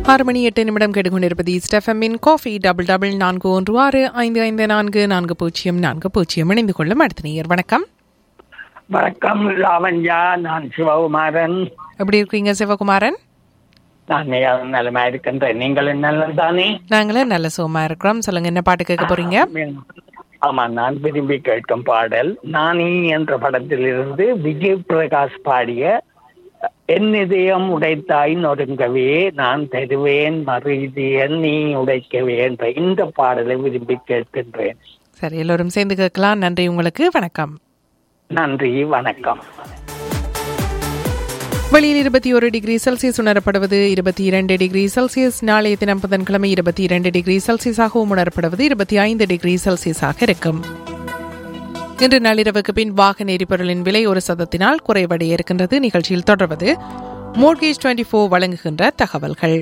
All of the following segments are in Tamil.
ஆறு மணி எட்டு நிமிடம் கேட்டுக்கொண்டிருப்பது ஸ்டெஃபமின் காஃபி டபுள் டபுள் நான்கு ஒன்று ஆறு ஐந்து ஐந்து நான்கு நான்கு பூஜ்ஜியம் நான்கு பூஜ்ஜியம் இணைந்து கொள்ளும் அடுத்த நேயர் வணக்கம் வணக்கம் லாவண்யா நான் சிவகுமாரன் எப்படி இருக்கீங்க சிவகுமாரன் நான் மிகவும் நலமா இருக்கின்றேன் நீங்கள் நல்லம் தானே நாங்களே நல்ல சுகமா இருக்கிறோம் சொல்லுங்க என்ன பாட்டு கேட்க போறீங்க ஆமா நான் விரும்பி கேட்கும் பாடல் நானி என்ற படத்திலிருந்து விஜய் பிரகாஷ் பாடிய என் இதயம் உடைத்தாய் நொறுங்கவே நான் தருவேன் மறுதியன் நீ உடைக்கவே என்ற இந்த பாடலை விரும்பி கேட்கின்றேன் சரி எல்லோரும் சேர்ந்து கேட்கலாம் நன்றி உங்களுக்கு வணக்கம் நன்றி வணக்கம் வெளியில் இருபத்தி ஒரு டிகிரி செல்சியஸ் உணரப்படுவது இருபத்தி இரண்டு டிகிரி செல்சியஸ் நாளைய தினம் புதன்கிழமை இருபத்தி இரண்டு டிகிரி செல்சியஸாகவும் உணரப்படுவது இருபத்தி ஐந்து டிகிரி செல்சியஸாக இருக்கும் இன்று நள்ளிரவுக்கு பின் வாகன எரிபொருளின் விலை ஒரு சதத்தினால் குறைவடைய இருக்கின்றது நிகழ்ச்சியில் தொடர்வது மோர்கேஜ் டுவெண்ட்டி ஃபோர் வழங்குகின்ற தகவல்கள்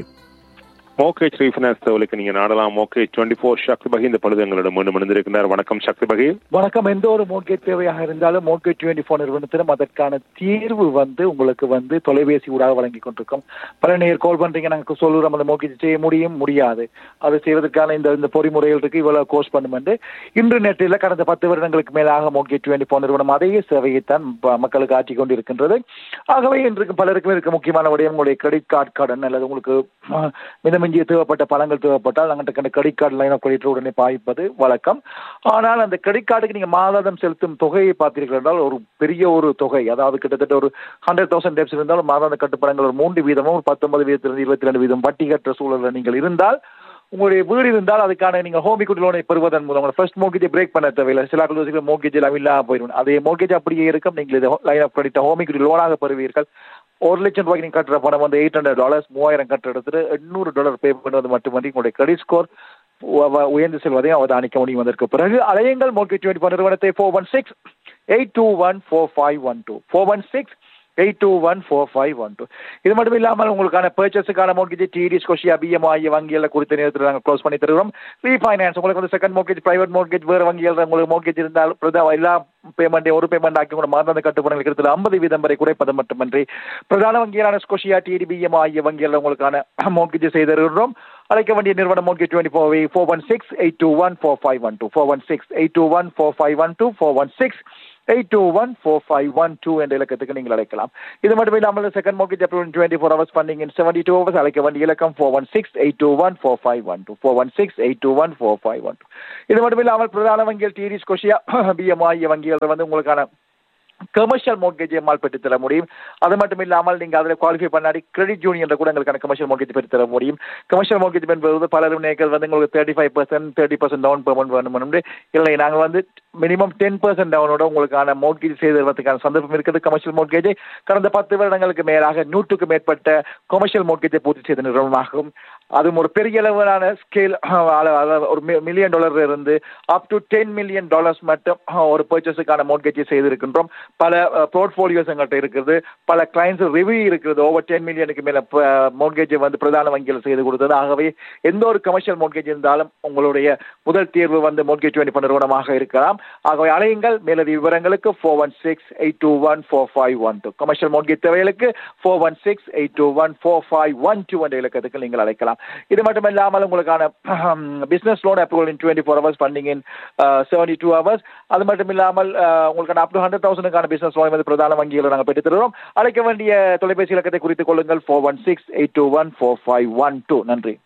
மோகேஜ் ரீஃபினான்ஸ் தகவலுக்கு நீங்க நாடலாம் மோகேஜ் டுவெண்ட்டி ஃபோர் சக்தி பகி இந்த பொழுது எங்களிடம் மீண்டும் இணைந்திருக்கிறார் வணக்கம் சக்தி பகி வணக்கம் எந்த ஒரு மோட்கேஜ் தேவையாக இருந்தாலும் மோட்கேஜ் டுவெண்ட்டி ஃபோர் நிறுவனத்திலும் அதற்கான தீர்வு வந்து உங்களுக்கு வந்து தொலைபேசி ஊடாக வழங்கி கொண்டிருக்கோம் பல நேர் கால் பண்றீங்க நாங்கள் சொல்லுறோம் அந்த மோட்கேஜ் செய்ய முடியும் முடியாது அது செய்வதற்கான இந்த இந்த பொறிமுறைகள் இருக்கு இவ்வளவு கோர்ஸ் பண்ணும் இன்று நேற்றில் கடந்த பத்து வருடங்களுக்கு மேலாக மோட்கேஜ் டுவெண்ட்டி ஃபோர் நிறுவனம் அதே சேவையைத்தான் ப- மக்களுக்கு ஆற்றி கொண்டு இருக்கின்றது ஆகவே இன்றைக்கு பலருக்கும் இருக்க முக்கியமான விடயம் உங்களுடைய கிரெடிட் கார்டு கடன் அல்லது உங்களுக்கு அஹ், மிதமிஞ்சிய தேவைப்பட்ட பழங்கள் தேவைப்பட்டால் நாங்கள் credit card line of credit உடனே பாய்ப்பது வழக்கம் ஆனால் அந்த கிரெடிட் கார்டுக்கு நீங்க மாதாந்தம் செலுத்தும் தொகையை பார்த்தீர்கள் என்றால் ஒரு பெரிய ஒரு தொகை அதாவது கிட்டத்தட்ட ஒரு ஹண்ட்ரட் தௌசண்ட் டெப்ஸ் இருந்தாலும் மாதாந்த கட்டுப்படங்கள் ஒரு மூன்று வீதமும் ஒரு பத்தொன்பது வீதத்திலிருந்து இருபத்தி ரெண்டு வீதம் வட்டி கட்டுற சூழலில் நீங்கள் இருந்தால் உங்களுடைய வீடு இருந்தால் அதுக்கான நீங்க ஹோம் equity லோனை பெறுவதன் மூலம் உங்களோட ஃபர்ஸ்ட் மோர்கேஜை பிரேக் பண்ண தேவையில்லை சில யோசிக்கிற மோர்கேஜ் எல்லாம் இல்லாம போயிடும் அதே மோர்கேஜ் அப்படியே இருக்கும் நீங்கள் இது line of credit home equity லோனாக பெறுவீர்கள் ஒரு லட்சம் ரூபாய்க்கு நீங்க கட்டுற பணம் வந்து எயிட் ஹண்ட்ரட் டாலர்ஸ் மூவாயிரம் கட்டுற இடத்துல எண்ணூறு டாலர் பே பண்ணுவது மட்டுமன்றி உங்களுடைய கிரெடிட் ஸ்கோர் உயர்ந்து செல்வதை அவதானிக்க முடியும் அதற்கு பிறகு அலையுங்கள் மோர்கேஜ் டுவெண்ட்டி நிறுவனத்தை four one six eight two one four five one two four one six eight two one four five one two இது மட்டும் இல்லாமல் உங்களுக்கான பர்ச்சேஸுக்கான மோர்கேஜ் டிடிஎஸ் கொஷியா பிஎம் ஆகிய வங்கிகளில் குறித்த நேரத்தில் நாங்கள் க்ளோஸ் பண்ணி தருகிறோம் ரீஃபைனான்ஸ் உங்களுக்கு வந்து செகண்ட் மோர்கேஜ் பிரைவேட் மோர்கேஜ் வேறு வங்கிகள் உங்களுக்கு மோர்கேஜ் இருந்தால் பிரதா எல்லா பேமெண்ட் ஒரு பேமெண்ட் ஆக்கி கூட மாதாந்த கட்டுப்படங்கள் இருக்கிறது ஐம்பது வீதம் வரை குறைப்பது மட்டுமன்றி பிரதான வங்கிகளான ஸ்கோஷியா டிடிபிஎம் ஆகிய வங்கிகளில் உங்களுக்கான மோர்கேஜ் செய்து தருகிறோம் அழைக்க வேண்டிய நிறுவனம் mortgage twenty four four one six eight two one four five one two four one six eight two one four five one two four one six eight two one four five one two என்ற இலக்கத்துக்கு நீங்கள் அழைக்கலாம் இது மட்டும் இல்லாமல் second mortgage approval twenty four hours funding in seventy two hours அழைக்க வேண்டிய இலக்கம் four one six eight two one four five one two four one six eight two one four five one two இது மட்டும் இல்லாமல் பிரதான வங்கிகள் டிடிஸ் கொஷியா பிஎம் ஆகிய வங்கிகள் வந்து உங்களுக்கான கமர்ஷியல் மோர்கேஜ் எம்மால் பெற்று தர முடியும் அது மட்டும் இல்லாமல் நீங்க அதில் குவாலிஃபை பண்ணாடி கிரெடிட் யூனியன் கூட எங்களுக்கான கமர்ஷியல் மோர்கேஜ் பெற்று தர முடியும் கமர்ஷியல் மோர்கேஜ் என்பது பலரும் நேர்கள் வந்து உங்களுக்கு thirty five percent thirty percent down payment வேணும் இல்லை நாங்கள் வந்து மினிமம் டென் பர்சன்ட் டவுனோட உங்களுக்கான மோர்கேஜ் செய்து தருவதற்கான சந்தர்ப்பம் இருக்குது கமர்ஷியல் மோர்கேஜை கடந்த பத்து வருடங்களுக்கு மேலாக நூற்றுக்கு மேற்பட்ட கமர்ஷியல் மோர்கேஜை பூர்த்தி செய்த நிறுவனமாகும் அதுவும் ஒரு பெரிய அளவிலான ஸ்கேல் ஒரு மில்லியன் டாலர் இருந்து up to ten million dollars மட்டும் அஹ், ஒரு பர்ச்சேஸுக்கான மோர்கேஜை செய்திருக்கின்றோம் பல போர்ட்ஃபோலியோஸ் எங்கள்கிட்ட இருக்கிறது பல கிளைண்ட்ஸ் ரிவ்யூ இருக்கிறது ஓவர் டென் மில்லியனுக்கு மேல மோர்கேஜை வந்து பிரதான வங்கிகள் செய்து கொடுத்தது ஆகவே எந்த ஒரு கமர்ஷியல் மோர்கேஜ் இருந்தாலும் உங்களுடைய முதல் தீர்வு வந்து மோர்கேஜ் டுவெண்ட்டி நிறுவனமாக இருக்கலாம் ஆகவே அலையுங்கள் மேலதிக விவரங்களுக்கு four one six eight two one four five one two commercial mortgage தேவைகளுக்கு four one six eight two one four five one two என்ற இலக்கத்துக்கு நீங்கள் அழைக்கலாம் இது மட்டும் இல்லாமல் உங்களுக்கான business loan approval in twenty four hours funding in seventy two hours அது மட்டும் இல்லாமல் அஹ், உங்களுக்கான அப் டு ஹண்ட்ரட் தௌசண்ட்க்கான பிசினஸ் லோன் வந்து பிரதான வங்கிகளை நாங்கள் பெற்று தருவோம் அழைக்க வேண்டிய தொலைபேசி இலக்கத்தை குறித்துக் கொள்ளுங்கள் four one six eight two one four five one two நன்றி